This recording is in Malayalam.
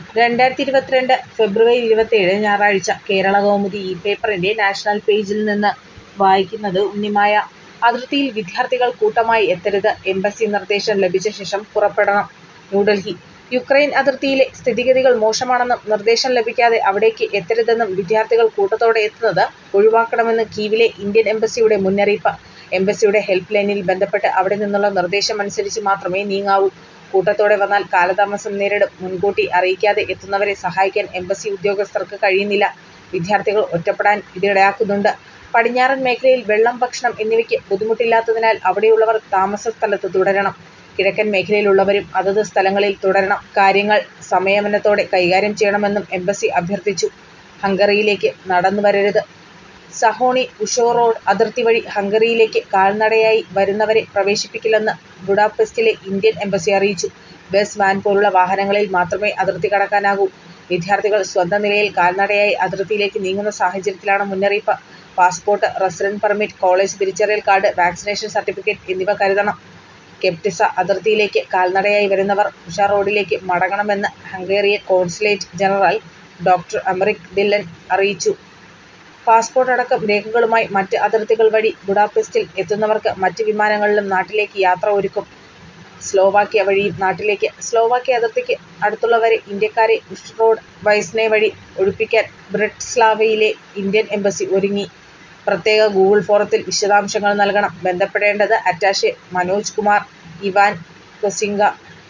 രണ്ടായിരത്തി ഇരുപത്തിരണ്ട് ഫെബ്രുവരി ഇരുപത്തിയേഴ് ഞായറാഴ്ച കേരളകൗമുദി ഈ പേപ്പറിന്റെ നാഷണൽ പേജിൽ നിന്ന് വായിക്കുന്നത് ഉണ്ണിമായ. അതിർത്തിയിൽ വിദ്യാർത്ഥികൾ കൂട്ടമായി എത്തരുത്, എംബസി നിർദ്ദേശം ലഭിച്ച ശേഷം പുറപ്പെടണം ന്യൂഡൽഹി യുക്രൈൻ അതിർത്തിയിലെ സ്ഥിതിഗതികൾ മോശമാണെന്നും നിർദ്ദേശം ലഭിക്കാതെ അവിടേക്ക് എത്തരുതെന്നും വിദ്യാർത്ഥികൾ കൂട്ടത്തോടെ എത്തുന്നത് ഒഴിവാക്കണമെന്ന് കീവിലെ ഇന്ത്യൻ എംബസിയുടെ മുന്നറിയിപ്പ്. എംബസിയുടെ ഹെൽപ്പ് ലൈനിൽ ബന്ധപ്പെട്ട് അവിടെ നിന്നുള്ള നിർദ്ദേശമനുസരിച്ച് മാത്രമേ നീങ്ങാവൂ. കൂട്ടത്തോടെ വന്നാൽ കാലതാമസം നേരിടും. മുൻകൂട്ടി അറിയിക്കാതെ എത്തുന്നവരെ സഹായിക്കാൻ എംബസി ഉദ്യോഗസ്ഥർക്ക് കഴിയുന്നില്ല. വിദ്യാർത്ഥികൾ ഒറ്റപ്പെടാൻ ഇതിടയാക്കുന്നുണ്ട്. പടിഞ്ഞാറൻ മേഖലയിൽ വെള്ളം, ഭക്ഷണം എന്നിവയ്ക്ക് ബുദ്ധിമുട്ടില്ലാത്തതിനാൽ അവിടെയുള്ളവർ താമസസ്ഥലത്ത് തുടരണം. കിഴക്കൻ മേഖലയിലുള്ളവരും അതത് സ്ഥലങ്ങളിൽ തുടരണം. കാര്യങ്ങൾ സംയമനത്തോടെ കൈകാര്യം ചെയ്യണമെന്നും എംബസി അഭ്യർത്ഥിച്ചു. ഹംഗറിയിലേക്ക് നടന്നു വരരുത് സഹോണി ഉഷോറോഡ് അതിർത്തി വഴി ഹംഗറിയിലേക്ക് കാൽനടയായി വരുന്നവരെ പ്രവേശിപ്പിക്കില്ലെന്ന് ബുഡാപെസ്റ്റിലെ ഇന്ത്യൻ എംബസി അറിയിച്ചു. ബസ്, വാൻ പോലുള്ള വാഹനങ്ങളിൽ മാത്രമേ അതിർത്തി കടക്കാനാകൂ. വിദ്യാർത്ഥികൾ സ്വന്തം നിലയിൽ കാൽനടയായി അതിർത്തിയിലേക്ക് നീങ്ങുന്ന സാഹചര്യത്തിലാണ് മുന്നറിയിപ്പ്. പാസ്പോർട്ട്, റസിഡന്റ് പെർമിറ്റ്, കോളേജ് തിരിച്ചറിയൽ കാർഡ്, വാക്സിനേഷൻ സർട്ടിഫിക്കറ്റ് എന്നിവ കരുതണം. കെപ്റ്റിസ അതിർത്തിയിലേക്ക് കാൽനടയായി വരുന്നവർ ഉഷാറോഡിലേക്ക് മടങ്ങണമെന്ന് Hungarian consulate general Dr. Emeric Dillon അറിയിച്ചു. പാസ്പോർട്ട് അടക്കം രേഖകളുമായി മറ്റ് അതിർത്തികൾ വഴി ബുഡാപെസ്റ്റിൽ എത്തുന്നവർക്ക് മറ്റ് വിമാനങ്ങളിലും നാട്ടിലേക്ക് യാത്ര ഒരുക്കും. സ്ലോവാക്യ വഴിയും നാട്ടിലേക്ക് സ്ലോവാക്യ അതിർത്തിക്ക് അടുത്തുള്ളവരെ ഇന്ത്യക്കാരെ ഉഷ്ട്രോഡ്, വൈസ്നേ വഴി ഒഴിപ്പിക്കാൻ ബ്രറ്റിസ്ലാവയിലെ ഇന്ത്യൻ എംബസി ഒരുങ്ങി. പ്രത്യേക ഗൂഗിൾ ഫോറത്തിൽ വിശദാംശങ്ങൾ നൽകണം. ബന്ധപ്പെടേണ്ടത് അറ്റാഷെ മനോജ് കുമാർ, ഇവാൻ കൊസിൻക.